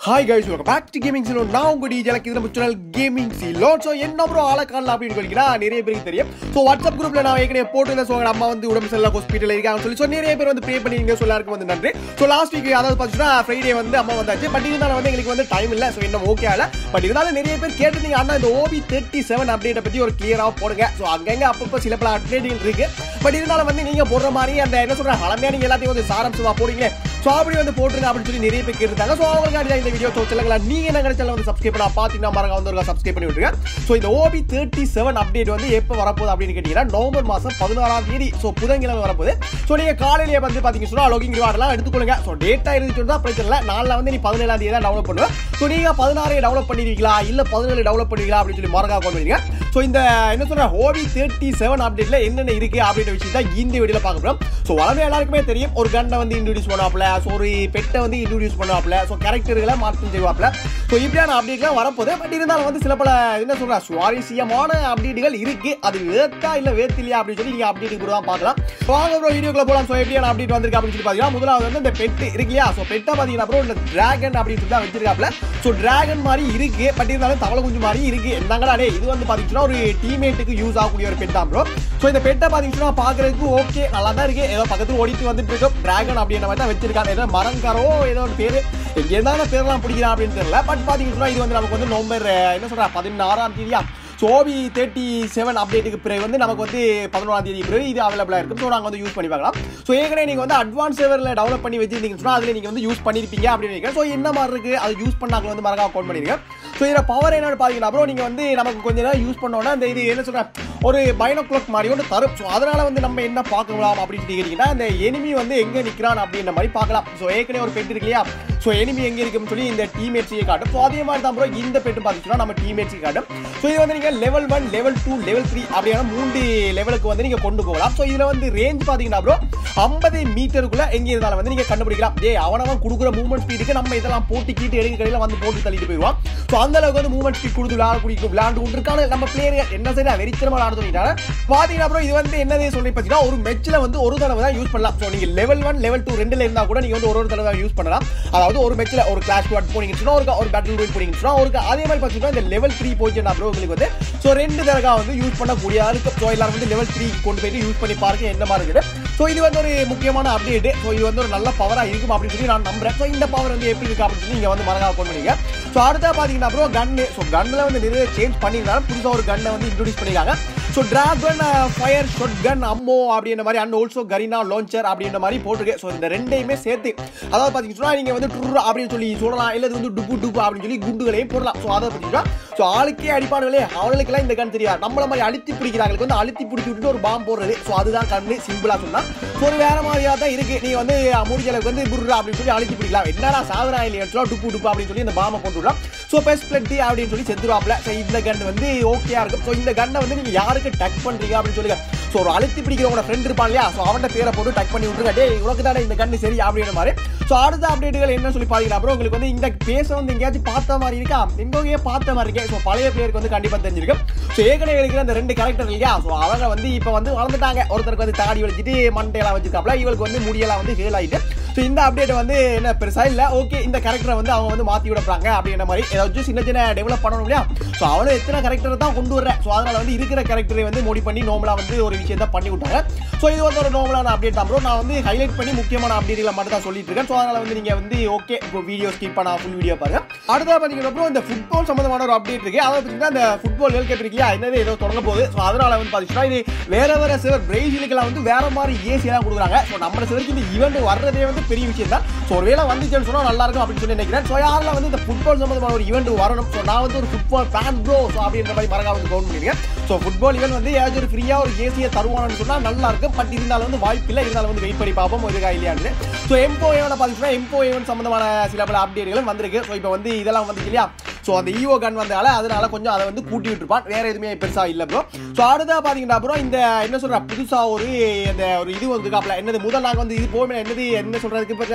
hi guys welcome back to gaming சீலோ நான் உங்க டிஜே எனக்கு இது நம்ம சேனல் கேமிங் சீலோ ஸோ என்ன ப்ரோ ஆளை காணல அப்படின்னு கேட்டீங்கன்னா நிறைய பேருக்கு தெரியும் ஸோ வாட்ஸ்அப் குரூப்ல நான் ஏற்கனவே போட்டுருந்தேன் ஸோ அம்மா வந்து உடம்பு சரியில்லை ஹாஸ்பிட்டல் இருக்காங்கன்னு சொல்லி ஸோ நிறைய பேர் வந்து ப்ரே பண்ணிங்க ஸோ எல்லாருக்கும் வந்து நன்றி ஸோ லாஸ்ட் வீக் அதாவது பார்த்தீங்கன்னா ஃப்ரைடே வந்து அம்மா வந்தாச்சு பட் இருந்தாலும் வந்து எங்களுக்கு வந்து டைம் இல்லை ஸோ இன்னும் ஓகே ஆகல பட் இருந்தாலும் நிறைய பேர் கேட்டிருந்தீங்க அண்ணா இந்த ஓபி தேர்ட்டி செவன் அப்டேட்டை பற்றி ஒரு கிளியராக போடுங்க ஸோ அங்கங்க அப்பப்போ சில பல அப்டேட்டுகள் இருக்கு பட் இருந்தாலும் வந்து நீங்க போடுற மாதிரி அந்த என்ன சொல்ற பழமையா நீங்க எல்லாத்தையும் வந்து சாராம்சமா போடுங்களே ஸோ அப்படி வந்து போட்டுருங்க அப்படின்னு சொல்லி நிறைய பேர் கேட்டிருந்தாங்க ஸோ அவங்களுக்காக தான் இந்த வீடியோ ஸோ சொல்லுங்களா நீங்க என்ன கிடைச்சாலும் வந்து சப்ஸ்கிரைப் பண்ணா பார்த்தீங்கன்னா மறக்க வந்து ஒரு சப்ஸ்கிரைப் பண்ணி விட்டுருங்க ஸோ இந்த ஓபி தேர்ட்டி செவன் அப்டேட் வந்து எப்போ வரப்போகுது அப்படின்னு கேட்டீங்கன்னா நவம்பர் மாதம் பதினாறாம் தேதி ஸோ புதன்கிழமை வரப்போகுது ஸோ நீங்க காலையிலேயே வந்து பார்த்தீங்கன்னா சொன்னா லோகிங் ரிவார்ட்லாம் எடுத்துக்கொள்ளுங்க ஸோ டேட்டா இருந்துச்சு தான் பிரச்சனை இல்லை நாளில் வந்து நீ பதினேழாம் தேதி தான் டெவலப் பண்ணுவேன் ஸோ நீங்க பதினாறு டெவலப் பண்ணிருக்கீங்களா இல்ல பதினேழு டெவலப் பண்ணுவீங்களா அப்படின்னு சொல்லி மறக்காம பண்ணுவீங்க ஸோ இந்த என்ன சொல்ற ஓபி தேர்ட்டி செவன் அப்டேட்ல என்னென்ன இருக்கு அப்படின்ற விஷயம் தான் இந்த வீடியோல பார்க்க போறோம் ஸோ வளமே எல்லாருக்குமே தெரியும் ஒரு கண்ணை வந்து இன்ட்ரடியூஸ் பண்ணுவாப்ல ஸோ ஒரு பெட்டை வந்து இன்ட்ரடியூஸ் பண்ணுவாப்ல ஸோ கேரக்டர்களை மாற்றம் செய்வாப்ல ஸோ இப்படியான அப்டேட்லாம் வரப்போகுது பட் இருந்தாலும் வந்து சில பல என்ன சொல்ற சுவாரஸ்யமான அப்டேட்டுகள் இருக்கு அது வேத்தா இல்ல வேத்திலையா அப்படின்னு சொல்லி நீங்க அப்டேட் கூட தான் பார்க்கலாம் வாங்க ப்ரோ வீடியோக்குள்ள போலாம் ஸோ எப்படியான அப்டேட் வந்திருக்கு அப்படின்னு சொல்லி பார்த்தீங்கன்னா முதலாவது வந்து இந்த பெட் இருக்கு இல்லையா ஸோ பெட்டை பார்த்தீங்கன்னா ப்ரோ இந்த டிராகன் அப்படின்னு சொல்லி தான் வச்சிருக்காப்ல ஸோ டிராகன் மாதிரி இருக்கு பட் இருந்தாலும் தவளை குஞ்சு மாதிரி இருக்கு என்னங்களா டே இது வந்து பார்த்தீங்கன்னா ஒரு டீமேட்டுக்கு யூஸ் ஆகக்கூடிய ஒரு பெட் தான் ப்ரோ ஸோ இந்த பெட்டை பார்த்தீங்கன்னா பார்க்கறதுக்கு ஓகே நல்லா தான் இருக்கு ஏதோ பக்கத்துல ஓடிட்டு வந்துட்டு இருக்கும் டிராகன் அப்படின்ற மாதிரி தான் வச்சிருக்காங்க ஏதோ மரங்காரோ ஏதோ ஒரு பேரு எங்க இருந்தாலும் பேர்லாம் பிடிக்கிறான் அப்படின்னு தெரியல பட் பார்த்தீங்கன்னா இது வந்து நமக்கு வந்து நவம்பர் என்ன சொல்ற பதினாறாம் தேதியா ஸோ ஓபி தேர்ட்டி செவன் அப்டேட்டுக்கு பிறகு வந்து நமக்கு வந்து பதினோராம் தேதி பிறகு இது அவைலபிளாக இருக்கும் ஸோ நாங்கள் வந்து யூஸ் பண்ணி பார்க்கலாம் ஸோ ஏற்கனவே நீங்கள் வந்து அட்வான்ஸ் சேவரில் டெவலப் பண்ணி வச்சிருந்தீங்கன்னு சொன்னால் அதில் நீங்கள் வந்து யூஸ் பண்ணியிருப்பீங்க அப்படின்னு நினைக்கிறேன் ஸோ என்ன மாதிரி இருக்குது அது யூஸ் பண்ணாங்க வந்து மறக்காம அக்கௌண்ட் பண்ணிருங்க ஸோ இதில் பவர் என்னன்னு பார்த்தீங்கன்னா அப்புறம் நீங்கள் வந்து நமக்கு கொஞ்ச நேரம் யூஸ் பண்ணோன்னா அந்த இது என்ன சொல்கிறேன் ஒரு பைனோக்ளாக் மாதிரி ஒன்று தரும் ஸோ அதனால வந்து நம்ம என்ன பார்க்கலாம் அப்படின்னு சொல்லி கேட்டிங்கன்னா அந்த எனிமி வந்து எங்கே நிற்கிறான் அப்படின்ற மாதிரி பார்க்கலாம் ஸோ ஏற்கனவே ஒரு பெட் இருக்கு இல்லையா ஸோ எனிமி எங்கே இருக்குன்னு சொல்லி இந்த டீமேட்ஸையே காட்டும் ஸோ அதே மாதிரி தான் ப்ரோ இந்த பெட்டு பார்த்துச்சுன்னா நம்ம டீமேட்ஸை காட்டும் ஸோ இது வந்து நீங்கள் level one level two level three அப்படியான மூன்று லெவலுக்கு வந்து நீங்கள் கொண்டு போகலாம் ஸோ இதில் வந்து ரேஞ்ச் பார்த்தீங்கன்னா ப்ரோ ஐம்பது மீட்டருக்குள்ள எங்கே இருந்தாலும் வந்து நீங்கள் கண்டுபிடிக்கலாம் ஏ அவனவன் கொடுக்குற மூவ்மெண்ட் ஸ்பீடுக்கு நம்ம இதெல்லாம் போட்டி கீட்டு எடுக்க கடையில் வந்து போட்டு தள்ளிட்டு போயிடுவான் ஸோ அந்த அளவுக்கு வந்து மூவ்மெண்ட் ஸ்பீட் கொடுத்து விளையாட குடிக்கும் விளையாண்டு கொண்டு இருக்கான நம்ம பிளேயர் என்ன செய்யறா வெறித்தனமாக விளையாட சொல்லிட்டாங்க பார்த்தீங்கன்னா ப்ரோ இது வந்து என்னது சொல்லி பார்த்தீங்கன்னா ஒரு மெச்சில் வந்து ஒரு தடவை தான் யூஸ் பண்ணலாம் ஸோ நீங்கள் லெவல் ஒன் லெவல் டூ ரெண்டுல இருந்தால் கூட நீங்கள் வந்து ஒரு ஒரு தடவை யூஸ் பண்ணலாம் அதாவது ஒரு மெச்சில் ஒரு கிளாஸ் குவாட் போனீங்கன்னா ஒரு ஒரு பேட்டில் ரூல் போனீங்கன்னா ஒரு அதே மாதிரி பார்த்தீங்கன்னா இந்த லெவல் த்ரீ போயிட்டு ப்ரோ உங்களுக்கு வந்து ஸோ ரெண்டு தடவை வந்து யூஸ் பண்ணக்கூடிய ஆளுக்கு ஸோ எல்லாரும் வந்து லெவல் த்ரீ கொண்டு போயிட்டு யூஸ் பண்ணி பாருங்க என்ன மாதிரி இருக்குது ஸோ இது வந்து ஒரு முக்கியமான அப்டேட் ஸோ இது வந்து ஒரு நல்ல பவராக இருக்கும் அப்படின்னு சொல்லி நான் நம்புறேன் ஸோ இந்த பவர் வந்து எப்படி இருக்கு அப்படின்னு சொல்லி நீங்கள் வந்து மறக்காம கொண்டு பண்ணீங்க ஸோ அடுத்தா பார்த்தீங்கன்னா ப்ரோ கன்னு ஸோ கன்னில் வந்து நிறைய சேஞ்ச் பண்ணியிருந்தாலும் புதுசாக ஒரு கன்னை வந்து இன்ட்ரோடியூஸ் பண்ணியிருக்காங்க so dragon fire shot gun ammo அப்படின்ற மாதிரி அண்ட் ஆல்சோ கரினா லான்ச்சர் அப்படின்ற மாதிரி போட்டிருக்கு ஸோ இந்த ரெண்டையுமே சேர்த்து அதாவது பார்த்தீங்கன்னா நீங்கள் வந்து ட்ரு அப்படின்னு சொல்லி சொல்லலாம் இல்லை இது வந்து டுப்பு டுப்பு அப்படின்னு சொல்லி குண்டுகளையும் போடலாம் ஸோ அதை பார்த்தீங்கன்னா ஸோ ஆளுக்கே அடிப்பானுங்களே அவங்களுக்கெல்லாம் இந்த கன் தெரியாது நம்மள மாதிரி அழுத்தி பிடிக்கிறாங்களுக்கு வந்து அழுத்தி பிடிச்சி விட்டு ஒரு பாம்பு போடுறது ஸோ அதுதான் கண்ணு சிம்பிளாக சொன்னா ஸோ ஒரு வேற மாதிரியாக தான் இருக்கு நீங்க வந்து முடிஞ்ச அளவுக்கு வந்து புர்ரா அப்படின்னு சொல்லி அழுத்தி பிடிக்கலாம் என்னடா சாகுறா இல்லையா சொல்லலாம் டுப்பு டுப்பு அப்படின்னு சொல்லி இந்த பாம்பை போட்டு விடலாம் ஸோ பெஸ்ட் பிளட்டி அப்படின்னு சொல்லி செத்துருவாப்ல ஸோ இந்த கன் வந்து ஓகேயா இருக்கும் ஸோ இந்த கன்னை வந்து நீங்க யாருக்கு டக் பண்றீங்க அப்படின்னு சொல்லுங்க ஸோ ஒரு அழுத்தி பிடிக்கிறவங்க ஃப்ரெண்ட் இருப்பான் இல்லையா ஸோ அவன்கிட்ட பேரை போட்டு டக் பண்ணி விட்டுருங்க டே உனக்கு தானே இந்த கண்ணு சரி அப்படின்ற மாதிரி ஸோ அடுத்த அப்டேட்டுகள் என்ன சொல்லி பாத்தீங்கன்னா அப்புறம் உங்களுக்கு வந்து இந்த பேச வந்து எங்கேயாச்சும் பார்த்த மாதிரி இருக்கா எங்கேயே பார்த்த மாதிரி இருக்கேன் ஸோ பழைய பிளேயருக்கு வந்து கண்டிப்பாக தெரிஞ்சிருக்கும் ஸோ ஏற்கனவே இருக்கிற அந்த ரெண்டு கேரக்டர் இல்லையா ஸோ அவங்க வந்து இப்போ வந்து வளர்ந்துட்டாங்க ஒருத்தருக்கு வந்து தாடி வச்சுட்டு மண்டையெல்லாம் வச்சிருக்காப்ல இவளுக்கு வந்து முடியெல்லாம் வந்து ஃபெயில் ஆயிட்டு ஸோ இந்த அப்டேட் வந்து என்ன பெருசா இல்லை ஓகே இந்த கேரக்டரை வந்து அவங்க வந்து மாற்றி விட போறாங்க அப்படின்ற மாதிரி ஏதாச்சும் சின்ன சின்ன டெவலப் பண்ணணும் இல்லையா ஸோ அவனும் எத்தனை கேரக்டர் தான் கொண்டு வரேன் ஸோ அதனால வந்து இருக்கிற கேரக்டரை வந்து மோடி பண்ணி நோமலாக வந்து ஒரு விஷயத்த பண்ணி விட்டாங்க ஸோ இது வந்து ஒரு நோமலான அப்டேட் தான் ப்ரோ நான் வந்து ஹைலைட் பண்ணி முக்கியமான அப்டேட்களை மட்டும் தான் சொல்லிட்டு இருக்கேன் ஸோ அதனால வந்து நீங்க வந்து ஓகே இப்போ வீடியோ ஸ்கிப் பண்ணா ஃபுல் வீடியோ பாருங்க அடுத்தது பார்த்தீங்கன்னா அப்புறம் இந்த ஃபுட்பால் சம்பந்தமான ஒரு அப்டேட் இருக்கு அதாவது பார்த்தீங்கன்னா இந்த ஃபுட்பால் வேர்ல்ட் கப் இருக்கு என்னது ஏதோ தொடங்க போகுது ஸோ அதனால வந்து பார்த்தீங்கன்னா இது வேற வேற சிவர் பிரேசிலுக்கெல்லாம் வந்து வேற மாதிரி ஏசி எல்லாம் கொடுக்குறாங்க ஸோ நம்ம சிவருக்கு இந்த ஈவெண்ட் வர்றதே வந்து பெரிய விஷயம் தான் ஸோ ஒருவேளை வந்துச்சுன்னு சொன்னா நல்லா இருக்கும் அப்படின்னு சொல்லி நினைக்கிறேன் ஸோ யாரெல்லாம் வந்து இந்த ஃபுட்பால் சம்பந்தமான ஒரு ஈவெண்ட் வரணும் ஸோ நான் வந்து ஒரு ஃபுட்பால் ஃபேன் ப்ரோ ஸோ அப்படின்ற மாதிரி மறக்காம வந்து கவுண்ட் பண்ணிருக்கேன் ஸோ ஃபுட்பால் ஈவெண்ட் வந்து ஏதாச்சும் ஒரு ஃப்ரீயா ஒரு ஏசியை தருவானு சொன்னா நல்லா இருக்கும் பட் இருந்தாலும் வந்து வாய்ப்பு இல்லை இருந்தாலும் வந்து வெயிட் பண்ணி பார்ப்போம் இருக்கா இல்லையான்னு ஸோ எம்போ ஏவனை பார்த்தீங்கன்னா எம்போ ஏவன் சம்பந்தமான சில பல அப்டேட்களும் வந்திருக்கு ஸோ இப்போ வந்து இதெல்லாம் வந்து இல்லையா ஸோ அந்த ஈவோ கன் வந்தால அதனால கொஞ்சம் அதை வந்து கூட்டி விட்டுருப்பான் வேற எதுவுமே பெருசா இல்லை ப்ரோ ஸோ அடுத்தா பாத்தீங்கன்னா அப்புறம் இந்த என்ன சொல்ற புதுசா ஒரு இந்த ஒரு இது வந்து காப்பல என்னது முதல் நாங்க வந்து இது போகமே என்னது என்ன சொல்றதுக்கு இப்போ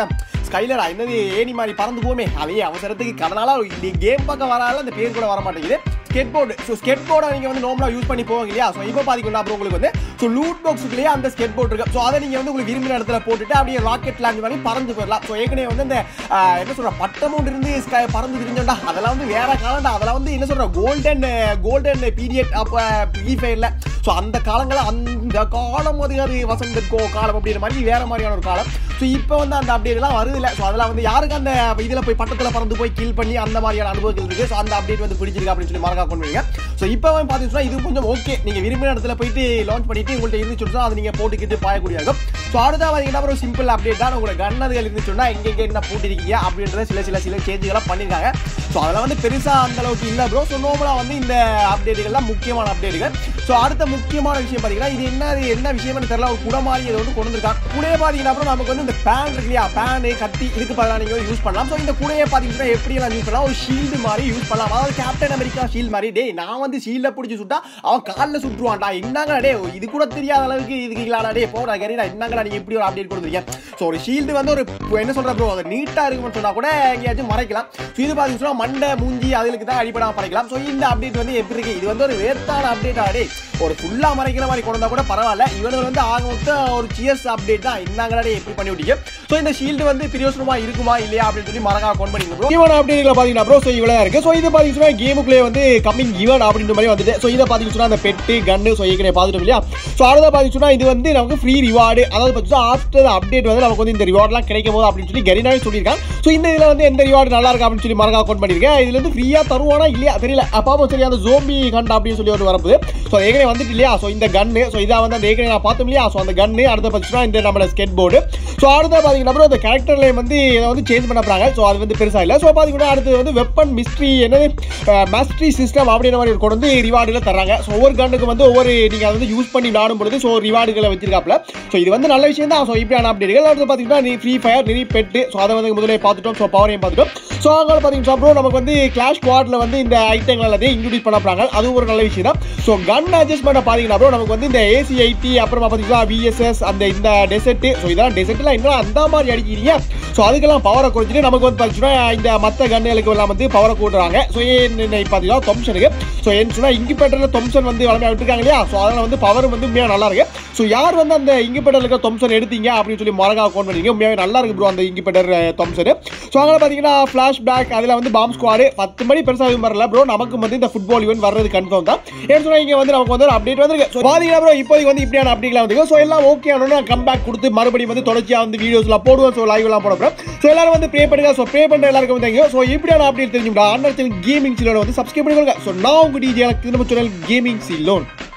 ஸ்கைலரா என்னது ஏணி மாதிரி பறந்து போமே அதே அவசரத்துக்கு கடனால கேம் பக்கம் வரால அந்த பேர் கூட வர மாட்டேங்குது ஸ்கெட் போர்டு ஸோ ஸ்கெட் போர்டை நீங்கள் வந்து நார்மலாக யூஸ் பண்ணி போவாங்க இல்லையா ஸோ இப்போ பார்த்தீங்கன்னா அப்புறம் உங்களுக்கு வந்து ஸோ லூட் பாக்ஸுக்குள்ளேயே அந்த ஸ்கெட் போர்ட் இருக்கு ஸோ அதை நீங்கள் வந்து உங்களுக்கு விரும்பின இடத்துல போட்டுட்டு அப்படியே ராக்கெட் லான்ச் பண்ணி பறந்து போயிடலாம் ஸோ ஏற்கனவே வந்து இந்த ஆஹ், என்ன சொல்ற பட்டமௌண்ட் இருந்து sky- பறந்து திரிஞ்சோண்டா அதெல்லாம் வந்து வேற காலம்டா அதெல்லாம் வந்து என்ன சொல்ற கோல்டன் கோல்டன் பீரியட் அப்போ ஃப்ரீ ஃபயரில் ஸோ அந்த காலங்களில் அந்த காலம் அது அது வசந்தக்கோ காலம் அப்படின்ற மாதிரி வேற மாதிரியான ஒரு காலம் ஸோ இப்போ வந்து அந்த அப்டேட்லாம் வருது இல்லை ஸோ அதெல்லாம் வந்து யாருக்கு அந்த இதில் போய் பட்டத்தில் பறந்து போய் கில் பண்ணி அந்த மாதிரியான அனுபவங்கள் இருக்கு ஸோ அந்த அப்டேட் வந்து பிடிச்சிருக்கு அப்படின்னு சொல்லி மறக்கா பண்ணுவீங்க ஸோ இப்போ வந்து பார்த்தீங்கன்னா இது கொஞ்சம் ஓகே நீங்கள் விரும்பின இடத்துல போயிட்டு லான்ச் பண்ணிட்டு உங்கள்கிட்ட இருந்துச்சுன்னா அதை நீங்கள் போட்டுக்கிட்டு பாயக்கூடிய இருக்கும் ஸோ அடுத்த பார்த்தீங்கன்னா ஒரு சிம்பிள் அப்டேட் தான் உங்களோட கன்னதுகள் இருந்துச்சுன்னா எங்கே எங்கே என்ன போட்டிருக்கீங்க அப்படின்றத சில சில சில சேஞ்சுகளாக பண்ணியிருக்காங்க ஸோ அதெல்லாம் வந்து பெருசாக அந்த அளவுக்கு இல்லை ப்ரோ ஸோ நோமலாக வந்து இந்த அப்டேட்டுகள்லாம் முக்கியமான அப்டேட்டுகள் ஸோ அடுத்த முக்கியமான விஷயம் பார்த்தீங்கன்னா இது என்ன இது என்ன விஷயம்னு தெரியல ஒரு குடை மாதிரி இதை வந்து கொண்டு வந்திருக்காங்க குடையை பார்த்தீங்கன்னா அப்புறம் நமக்கு வந்து இந்த பேன் இருக்கு இல்லையா பேனு கத்தி இதுக்கு பதிலாக நீங்கள் யூஸ் பண்ணலாம் ஸோ இந்த குடையை பார்த்தீங்கன்னா எப்படி எல்லாம் யூஸ் பண்ணலாம் ஒரு ஷீல்டு மாதிரி யூஸ் பண்ணலாம் அதாவது கேப்டன் அமெரிக்கா ஷீல்டு மாதிரி டேய் நான் வந்து ஷீல்டை பிடிச்சி சுட்டா அவன் காலில் சுட்டுருவான்டா என்னங்கடா டே இது கூட தெரியாத அளவுக்கு இதுக்கு இல்லாடா டே போடா கரீடா என்னங்கடா நீங்க இப்படி ஒரு அப்டேட் கொடுத்துருக்கீங்க ஸோ ஒரு ஷீல்டு வந்து ஒரு என்ன சொல்ற ப்ரோ அது நீட்டாக இருக்கும்னு சொன்னா கூட எங்கேயாச்சும் மறைக்கலாம் ஸோ இது பார்த்தீங்கன்னா மண்டை மூஞ்சி அதுக்கு தான் அடிப்படாம பறைக்கலாம் ஸோ இந்த அப்டேட் வந்து எப்படி இருக்கு இது வந்து ஒரு வேர்த்தான அப்டேட் ஆடே ஒரு ஃபுல்லாக மறைக்கிற மாதிரி கொண்டு வந்தா கூட பரவாயில்ல இவனுக்கு வந்து ஆக மொத்தம் ஒரு சிஎஸ் அப்டேட் தான் என்னங்கடா டே எப்படி பண்ணி விட்டீங்க ஸோ இந்த ஷீல்டு வந்து பிரயோசனமா இருக்குமா இல்லையா அப்படின்னு சொல்லி மறக்காம கொண்டு பண்ணி ப்ரோ ஈவன் அப்டேட்ல பார்த்தீங்கன்னா ப்ரோ ஸோ இவ்வளோ இருக்கு ஸோ இது பார்த்தீங்கன்னா கேமுக்குள்ளே வந்து கம்மிங் ஈவன் அப்படின்ற மாதிரி வந்துட்டு ஸோ இதை பார்த்தீங்கன்னா அந்த பெட்டு கன்னு ஸோ ஏற்கனவே பார்த்துட்டோம் இல்லையா ஸோ அடுத்த பார்த்தீங்கன்னா இது வந்து நமக்கு ஃப்ரீ ரிவார்டு அதாவது பார்த்தீங்கன்னா ஆஃப்டர் அப்டேட் வந்து நமக்கு வந்து இந்த ரிவார்ட்லாம் கிடைக்கும் போது அப்படின்னு சொல்லி கரினாவே சொல்லியிருக்காங்க ஸோ இந்த இதில் வந்து எந்த ரிவார்டு நல்லா இருக்கு அப்படின்னு சொல்லி மறக்க அக்கௌண்ட் பண்ணியிருக்கேன் இதுல வந்து ஃப்ரீயாக தருவானா இல்லையா தெரியல அப்பா சரி அந்த ஜோம்பி கண்ட் அப்படின்னு சொல்லி ஒரு வரப்பு ஸோ ஏற்கனவே வந்துட்டு இல்லையா ஸோ இந்த கன்னு ஸோ இதாக வந்து அந்த ஏற்கனவே நான் பார்த்தோம் இல்லையா ஸோ அந்த கன்னு அடுத்த பார்த்தீங்கன்னா இந்த நம்மளோட ஸ்கெட் போர்டு ஸோ அடுத்த பார்த்தீங்கன்னா அப்புறம் இந்த கேரக்டர் நேம் வந்து இதை வந்து சேஞ்ச் பண்ண போறாங்க ஸோ அது வந்து பெருசாக இல்லை ஸோ பார்த்தீங்கன்னா அடுத்து வந்து வெப்பன் மிஸ்ட்ரி என்னது மாஸ்ட்ரி சிஸ்டம் அப்படின்ற மாதிரி ஒரு கொண்டு வந்து ரிவார்டுகளை தர்றாங்க ஸோ ஒவ்வொரு கண்ணுக்கு வந்து ஒவ்வொரு நீங்கள் அதை வந்து யூஸ் பண்ணி விளாடும் பொழுது ஸோ ரிவார்டுகளை வச்சிருக்காப்ல ஸோ இது வந்து நல்ல விஷயம் தான் ஸோ இப்படியான அப்டேட்டுகள் அடுத்து பார்த்தீங்கன்னா நீ ஃப்ரீ ஃபயர் நிரி பெட்டு ஸோ அதை வந்து முதலே பார்த்துட்டோம் ஸோ பவரையும் பார்த்துட்டோம் ஸோ அங்கே பார்த்தீங்கன்னா ப்ரோ நமக்கு வந்து கிளாஷ் குவாட்ல வந்து இந்த ஐட்டங்கள் எல்லாத்தையும் இன்ட்ரடியூஸ் பண்ண போறாங்க அதுவும் ஒரு நல்ல விஷயம் தான் ஸோ கன் அட்ஜஸ்ட்மெண்ட் பார்த்தீங்கன்னா ப்ரோ நமக்கு வந்து இந்த ஏசி ஐடி அப்புறமா பார்த்தீங்கன்னா விஎஸ்எஸ் அந்த இந்த டெசர்ட் ஸோ இதெல்லாம் டெசர்ட்லாம் என்ன அந்த மாதிரி அடிக்கிறீங்க ஸோ அதுக்கெல்லாம் பவரை குறைச்சிட்டு நமக்கு வந்து பார்த்தீங்கன்னா இந்த மற்ற கன்னுகளுக்கு எல்லாம் வந்து பவரை கூட்டுறாங்க ஸோ பார்த்தீங்கன்னா தொம்சனுக்கு ஸோ என்ன சொன்னால் இங்கிபேட்டரில் தொம்சன் வந்து வளமையாக விட்டுருக்காங்க இல்லையா ஸோ அதனால் வந்து பவர் வந்து உண்மையாக நல்லா இருக்கு ஸோ யார் வந்து அந்த இங்கிபேட்டரில் இருக்க தொம்சன் எடுத்தீங்க அப்படின்னு சொல்லி மொரகா அக்கௌண்ட் பண்ணீங்க உண்மையாகவே நல்லா இருக்கு ப்ரோ அந்த இங்கிபேட்டர் தொம்சன் ஸோ அங்கே பார்த்தீங்கன்னா ஃப்ளாஷ் பேக் அதில் வந்து பாம் ஸ்குவாடு பத்து மணி பெருசாக எதுவும் வரல ப்ரோ நமக்கு வந்து இந்த ஃபுட்பால் ஈவெண்ட் வர்றது கன்ஃபார்ம் தான் ஏன்னு சொன்னால் இங்கே வந்து நமக்கு வந்து ஒரு அப்டேட் வந்திருக்கு ஸோ பார்த்தீங்கன்னா ப்ரோ இப்போதைக்கு வந்து இப்படியான அப்டேட்லாம் வந்து ஸோ எல்லாம் ஓகே ஆனால் கம் பேக் கொடுத்து மறுபடியும் வந்து தொடர்ச்சியாக வந்து வீடியோஸ்லாம் போடுவோம் ஸோ லைவ்லாம் போட போகிறோம் ஸோ எல்லாரும் வந்து ப்ரே பண்ணுங்க ஸோ ப்ரே பண்ணுற எல்லாருக்கும் வந்து தேங்க்யூ ஸோ இப்படியான அப்டேட் தெரிஞ்சுட்டா அண்ணன் கேமிங் சீலோட வந்து சப்ஸ்கிரைப் பண்ணிக்கோங்க ஸோ நான் உங்கள் டிஜே எனக்கு நம்ம சேனல் கேமிங் சீலோன்